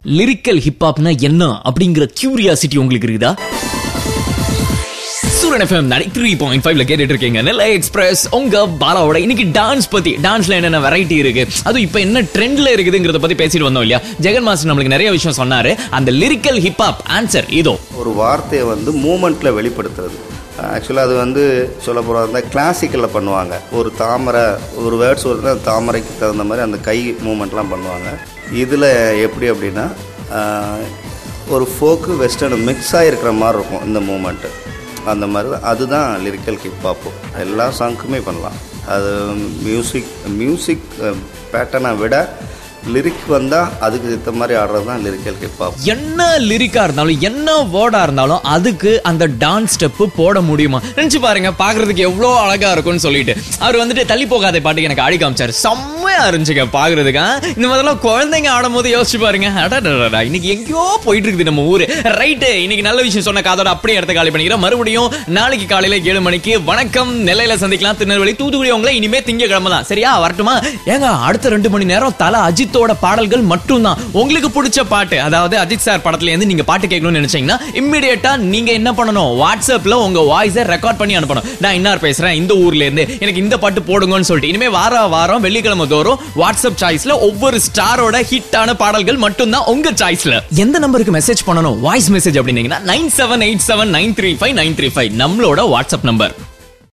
Lyrical ஹிப்ஹாப்னா என்ன அப்படிங்கிற curiosity உங்களுக்கு இருக்குதா Sooran FM nine three point ஃபைவ்ல கேட்டுட்டு இருக்கீங்க நெல்லை எக்ஸ்பிரஸ் உங்க பாலாவோட இன்னைக்கு டான்ஸ் பத்தி டான்ஸ்ல என்னென்ன வெரைட்டி இருக்கு அது இப்போ என்ன ட்ரெண்ட்ல இருக்குதுங்கிறத பத்தி பேசிட்டு வந்தோம் இல்லையா ஜெகன் மாஸ்டர் நம்மளுக்கு நிறைய விஷயம் சொன்னாரு அந்த லிரிக்கல் ஹிப்ஹாப் ஆன்சர் இதோ ஒரு வார்த்தையை வந்து மூமெண்ட்டில் வெளிப்படுத்துறது ஆக்சுவலாக அது வந்து சொல்ல போகிறதா இருந்தால் கிளாசிக்கலில் பண்ணுவாங்க ஒரு தாமரை ஒரு வேர்ட்ஸ் வருதுன்னா அந்த தாமரைக்கு தகுந்த மாதிரி அந்த கை மூமெண்ட்லாம் பண்ணுவாங்க இதில் எப்படி அப்படின்னா ஆஹ், ஒரு ஃபோக்கு வெஸ்டர்ன் மிக்ஸ் ஆகிருக்கிற மாதிரி இருக்கும் இந்த மூமெண்ட்டு அந்த மாதிரி தான் அதுதான் லிரிக்கல் ஹிப்ஹாப்பு எல்லா சாங்க்குமே பண்ணலாம் அது மியூசிக் மியூசிக் பேட்டர்னை விட லிரிக் வந்தால் அதுக்கு ஏற்ற மாதிரி ஆடுறது தான் லிரிக்கல் ஹிப்ஹாப் என்ன லிரிக்கா இருந்தாலும் என்ன வேர்டா இருந்தாலும் அதுக்கு அந்த டான்ஸ் ஸ்டெப் போட முடியுமா நினைச்சு பாருங்க பாக்குறதுக்கு எவ்வளவு அழகா இருக்கும்னு சொல்லிட்டு அவர் வந்துட்டு தள்ளி போகாத பாட்டுக்கு எனக்கு ஆடி காமிச்சாரு செம்மையா இருந்துச்சுங்க பாக்குறதுக்கு ஆ? இந்த மாதிரிலாம் குழந்தைங்க ஆடும் போது யோசிச்சு பாருங்க அடடடடா, இன்னைக்கு எங்கேயோ போயிட்டு இருக்குது நம்ம ஊரு ரைட்டு இன்னைக்கு நல்ல விஷயம் சொன்ன காதோட அப்படியே இடத்த காலி பண்ணிக்கிறேன் மறுபடியும் நாளைக்கு காலையில ஏழு மணிக்கு வணக்கம் நெல்லையில சந்திக்கலாம் திருநெல்வேலி தூத்துக்குடி உங்களை இனிமே திங்கக்கிழமை தான் சரியா வரட்டுமா ஏங்க அடுத்த ரெண்டு மணி நேரம் தல அஜித்தோட பாடல்கள் மட்டும்தான் உங்களுக்கு பிடிச்ச பாட்டு அதாவது அஜித் சார் படத்துல இருந்து நீங்க பாட்டு கேட்கணும்னு நினைச்சீங்கன்னா இம்மிடியட்டா நீங்க என்ன பண்ணணும் வாட்ஸ்அப்ல உங்க வாய்ஸை ரெக்கார்ட் பண்ணி அனுப்பணும் நான் இன்னார் பேசுறேன் இந்த ஊர்ல இருந்து எனக்கு இந்த பாட்டு போடுங்கன்னு சொல்லிட்டு இனிமே வார வாரம் வெள்ளிக்கிழமை தோறும் வாட்ஸ்அப் சாய்ஸ்ல ஒவ்வொரு ஸ்டாரோட ஹிட்டான பாடல்கள் மட்டும்தான் உங்க சாய்ஸ்ல எந்த நம்பருக்கு மெசேஜ் பண்ணணும் வாய்ஸ் மெசேஜ் அப்படின்னீங்கன்னா nine seven eight seven nine three five nine three five நம்மளோட வாட்ஸ்அப் நம்பர்